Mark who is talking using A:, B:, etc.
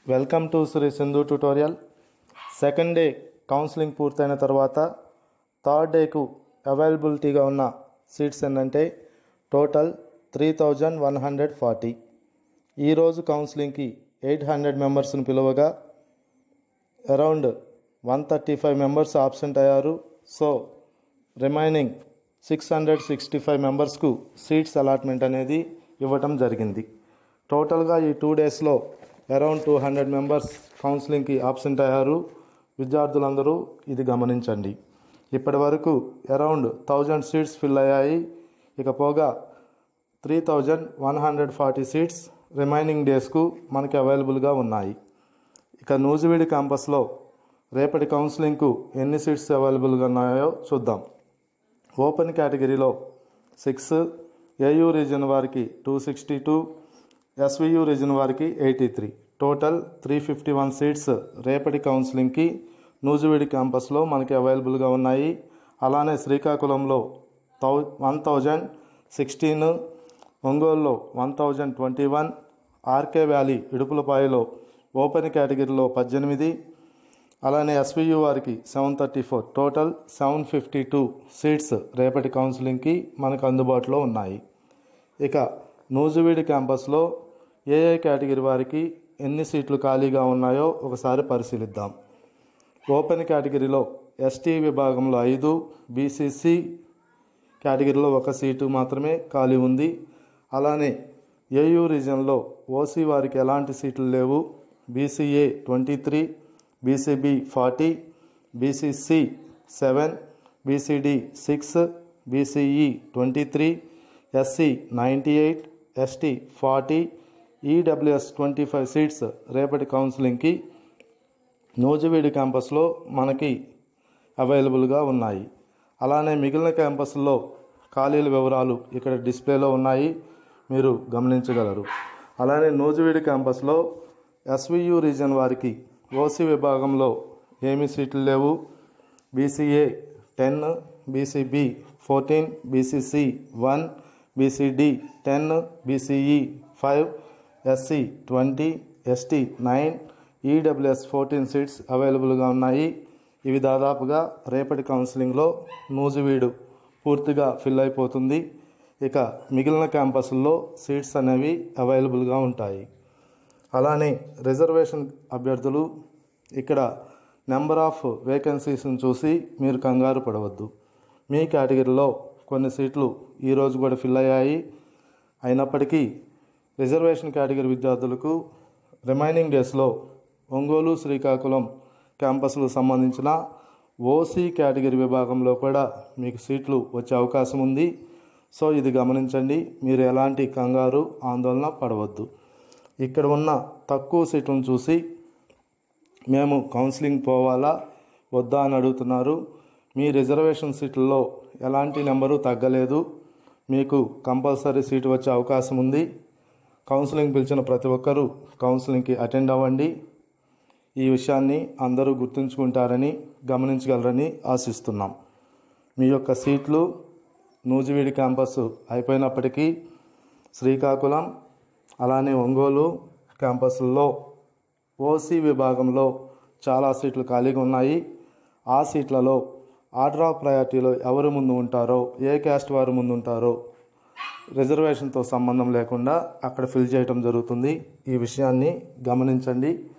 A: welcome to Shri Sindhu tutorial second day counselling పూర్తయిన తర్వాత third డేకు అవైలబిలిటీగా ఉన్న సీట్స్ ఏంటంటే total three thousand one hundred forty ఈరోజు కౌన్సిలింగ్కి ఎయిట్ హండ్రెడ్ మెంబర్స్ని పిలువగా around one thirty five members absent అయ్యారు so remaining six hundred sixty five మెంబర్స్కు సీట్స్ అలాట్మెంట్ అనేది ఇవ్వటం జరిగింది టోటల్గా ఈ టూ డేస్లో అరౌండ్ టూ హండ్రెడ్ మెంబర్స్ కౌన్సిలింగ్కి ఆబ్సెంట్ అయ్యారు విద్యార్థులందరూ ఇది గమనించండి ఇప్పటి వరకు అరౌండ్ థౌజండ్ సీట్స్ ఫిల్ అయ్యాయి ఇక పోగా three thousand one hundred forty seats remaining డేస్కు మనకి అవైలబుల్గా ఉన్నాయి ఇక నూజివీడి క్యాంపస్లో రేపటి కౌన్సిలింగ్కు ఎన్ని సీట్స్ అవైలబుల్గా ఉన్నాయో చూద్దాం ఓపెన్ కేటగిరీలో సిక్స్ ఏయూ రీజన్ వారికి two sixty two SVU region వారికి eighty three total three fifty one seats రేపటి కౌన్సిలింగ్కి నూజివీడి క్యాంపస్లో మనకి అవైలబుల్గా ఉన్నాయి అలానే శ్రీకాకుళంలో థౌ వన్ థౌజండ్ సిక్స్టీన్ ఒంగోలులో one thousand twenty one RK Valley ఇడుపులపాయలో ఓపెన్ కేటగిరీలో పద్దెనిమిది అలానే ఎస్వియు వారికి seven thirty four total seven fifty two seats రేపటి కౌన్సిలింగ్కి మనకు అందుబాటులో ఉన్నాయి ఇక నూజివీడి క్యాంపస్లో ఏ ఏ కేటగిరీ వారికి ఎన్ని సీట్లు ఖాళీగా ఉన్నాయో ఒకసారి పరిశీలిద్దాం ఓపెన్ కేటగిరీలో ఎస్టీ విభాగంలో ఐదు బీసీసీ కేటగిరీలో ఒక సీటు మాత్రమే ఖాళీ ఉంది అలానే ఏయూ రీజన్లో ఓసీ వారికి ఎలాంటి సీట్లు లేవు BCA twenty three BCB forty BCC seven BCD six BCE twenty three SC ninety eight ST forty EWS twenty five seats రేపటి కౌన్సిలింగ్కి నూజివీడి క్యాంపస్లో మనకి అవైలబుల్గా ఉన్నాయి అలానే మిగిలిన క్యాంపస్లో ఖాళీల వివరాలు ఇక్కడ డిస్ప్లేలో ఉన్నాయి మీరు గమనించగలరు అలానే నూజివీడి క్యాంపస్లో ఎస్వియు రీజన్ వారికి ఓసీ విభాగంలో ఏమి సీట్లు లేవు BCA ten BCB fourteen BCC one BCD ten BCE five SC twenty ST nine EWS fourteen seats అవైలబుల్గా ఉన్నాయి ఇవి దాదాపుగా రేపటి కౌన్సిలింగ్లో నూజివీడు పూర్తిగా ఫిల్ అయిపోతుంది ఇక మిగిలిన క్యాంపస్ల్లో సీట్స్ అనేవి అవైలబుల్గా ఉంటాయి అలానే రిజర్వేషన్ అభ్యర్థులు ఇక్కడ నెంబర్ ఆఫ్ వేకెన్సీస్ని చూసి మీరు కంగారు పడవద్దు మీ కేటగిరీలో కొన్ని సీట్లు ఈరోజు కూడా ఫిల్ అయ్యాయి అయినప్పటికీ రిజర్వేషన్ కేటగిరీ విద్యార్థులకు రిమైనింగ్ డేస్లో ఒంగోలు శ్రీకాకుళం క్యాంపస్లకు సంబంధించిన ఓసీ కేటగిరీ విభాగంలో కూడా మీకు సీట్లు వచ్చే అవకాశం ఉంది సో ఇది గమనించండి మీరు ఎలాంటి కంగారు ఆందోళన పడవద్దు ఇక్కడ ఉన్న తక్కువ సీట్లను చూసి మేము కౌన్సిలింగ్ పోవాలా వద్దా అని అడుగుతున్నారు మీ రిజర్వేషన్ సీట్లలో ఎలాంటి నెంబరు తగ్గలేదు మీకు కంపల్సరీ సీటు వచ్చే అవకాశం ఉంది కౌన్సిలింగ్ పిలిచిన ప్రతి ఒక్కరూ కౌన్సిలింగ్కి అటెండ్ అవ్వండి ఈ విషయాన్ని అందరూ గుర్తుంచుకుంటారని గమనించగలరని ఆశిస్తున్నాం మీ యొక్క సీట్లు నూజివీడి క్యాంపస్ అయిపోయినప్పటికీ శ్రీకాకుళం అలానే ఒంగోలు క్యాంపస్లో ఓసీ విభాగంలో చాలా సీట్లు ఖాళీగా ఉన్నాయి ఆ సీట్లలో ఆర్డర్ ఆఫ్ ప్రయారిటీలో ఎవరు ముందు ఉంటారో ఏ క్యాస్ట్ వారు ముందు ఉంటారో రిజర్వేషన్తో సంబంధం లేకుండా అక్కడ ఫిల్ చేయటం జరుగుతుంది ఈ విషయాన్ని గమనించండి